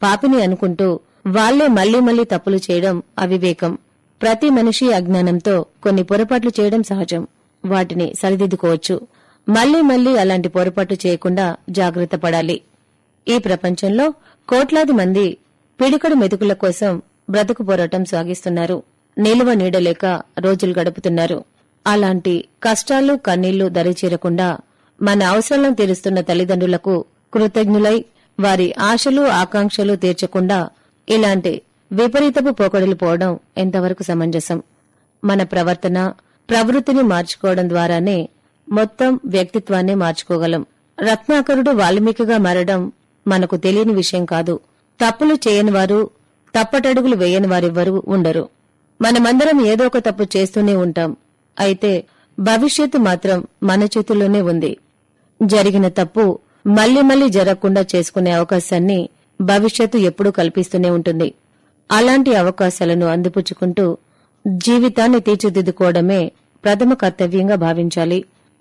పాపిని అనుకుంటూ వాళ్లే మళ్లీ మళ్లీ తప్పులు చేయడం అవివేకం ప్రతి మనిషి అజ్ఞానంతో కొన్ని పొరపాట్లు చేయడం సహజం వాటిని సరిదిద్దుకోవచ్చు మళ్లీ మళ్లీ అలాంటి పొరపాటు చేయకుండా జాగ్రత్త పడాలి ఈ ప్రపంచంలో కోట్లాది మంది పిడికడు మెతుకుల కోసం బ్రతుకు పోరాటం సాగిస్తున్నారు నిలువ నీడలేక రోజులు గడుపుతున్నారు అలాంటి కష్టాలు కన్నీళ్లు దరిచేరకుండా మన అవసరాలను తీరుస్తున్న తల్లిదండ్రులకు కృతజ్ఞులై వారి ఆశలు ఆకాంక్షలు తీర్చకుండా ఇలాంటి విపరీతపు పోకడలు పోవడం ఎంతవరకు సమంజసం మన ప్రవర్తన ప్రవృత్తిని మార్చుకోవడం ద్వారానే మొత్తం వ్యక్తిత్వాన్ని మార్చుకోగలం రత్నాకరుడు వాల్మీకిగా మారడం మనకు తెలియని విషయం కాదు తప్పులు చేయని వారు తప్పటడుగులు వేయని వారెవ్వరూ ఉండరు మనమందరం ఏదో ఒక తప్పు చేస్తూనే ఉంటాం అయితే భవిష్యత్తు మాత్రం మన చేతుల్లోనే ఉంది జరిగిన తప్పు మళ్లీ మళ్లీ జరగకుండా చేసుకునే అవకాశాన్ని భవిష్యత్తు ఎప్పుడూ కల్పిస్తూనే ఉంటుంది అలాంటి అవకాశాలను అందిపుచ్చుకుంటూ జీవితాన్ని తీర్చిదిద్దుకోవడమే ప్రథమ కర్తవ్యంగా భావించాలి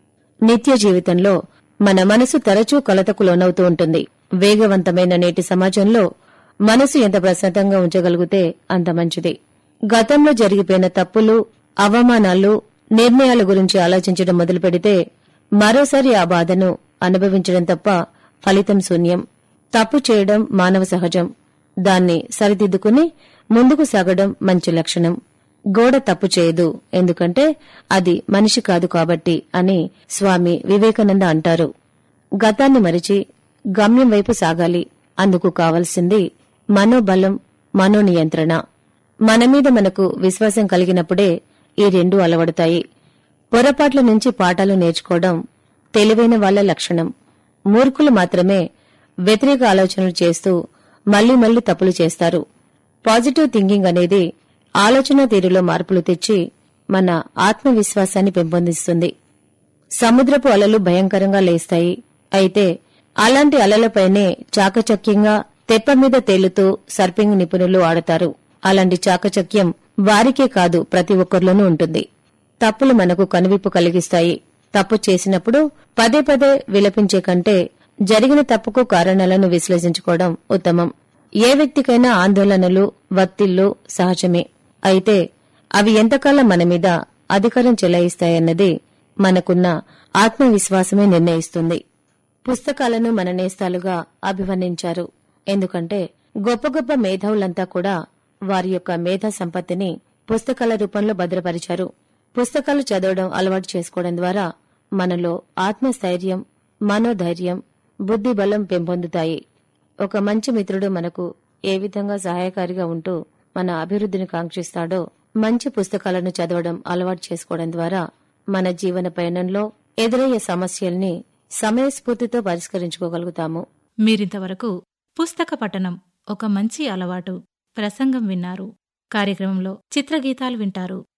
నిత్య జీవితంలో మన మనసు తరచూ కలతకు లోనవుతూ ఉంటుంది వేగవంతమైన నేటి సమాజంలో మనసు ఎంత ప్రశాంతంగా ఉంచగలిగితే అంత మంచిది గతంలో జరిగిపోయిన తప్పులు అవమానాలు నిర్ణయాల గురించి ఆలోచించడం మొదలు పెడితే మరోసారి ఆ బాధను అనుభవించడం తప్ప ఫలితం శూన్యం తప్పు చేయడం మానవ సహజం దాన్ని సరిదిద్దుకుని ముందుకు సాగడం మంచి లక్షణం గోడ తప్పు చేయదు ఎందుకంటే అది మనిషి కాదు కాబట్టి అని స్వామి వివేకానంద అంటారు గతాన్ని మరిచి గమ్యం వైపు సాగాలి అందుకు కావలసింది మనోబలం మనోనియంత్రణ మన మీద మనకు విశ్వాసం కలిగినప్పుడే ఈ రెండు అలవడతాయి పొరపాట్ల నుంచి పాఠాలు నేర్చుకోవడం తెలివైన వాళ్ల లక్షణం మూర్ఖులు మాత్రమే వ్యతిరేక ఆలోచనలు చేస్తూ మళ్లీ మళ్లీ తప్పులు చేస్తారు పాజిటివ్ థింకింగ్ అనేది ఆలోచన తీరులో మార్పులు తెచ్చి మన ఆత్మవిశ్వాసాన్ని పెంపొందిస్తుంది సముద్రపు అలలు భయంకరంగా లేస్తాయి అయితే అలాంటి అలలపైనే చాకచక్యంగా తెప్ప మీద తేలుతూ సర్పింగ్ నిపుణులు ఆడతారు అలాంటి చాకచక్యం వారికే కాదు ప్రతి ఒక్కరిలోనూ ఉంటుంది తప్పులు మనకు కనువిప్పు కలిగిస్తాయి తప్పు చేసినప్పుడు పదే పదే విలపించే కంటే జరిగిన తప్పుకు కారణాలను విశ్లేషించుకోవడం ఉత్తమం ఏ వ్యక్తికైనా ఆందోళనలు వత్తిళ్లు సహజమే అయితే అవి ఎంతకాలం మన మీద అధికారం చెలాయిస్తాయన్నది మనకున్న ఆత్మవిశ్వాసమే నిర్ణయిస్తుంది పుస్తకాలను మన నేస్తాలుగా అభివర్ణించారు ఎందుకంటే గొప్ప గొప్ప మేధావులంతా కూడా వారి యొక్క మేధా సంపత్తిని పుస్తకాల రూపంలో భద్రపరిచారు పుస్తకాలు చదవడం అలవాటు చేసుకోవడం ద్వారా మనలో ఆత్మస్థైర్యం మనోధైర్యం బుద్ధి బలం పెంపొందుతాయి ఒక మంచి మిత్రుడు మనకు ఏ విధంగా సహాయకారిగా ఉంటూ మన అభివృద్ధిని కాంక్షిస్తాడో మంచి పుస్తకాలను చదవడం అలవాటు చేసుకోవడం ద్వారా మన జీవన పయనంలో ఎదురయ్యే సమస్యల్ని సమయస్ఫూర్తితో పరిష్కరించుకోగలుగుతాము మీరింతవరకు పుస్తక పఠనం ఒక మంచి అలవాటు ప్రసంగం విన్నారు కార్యక్రమంలో చిత్రగీతాలు వింటారు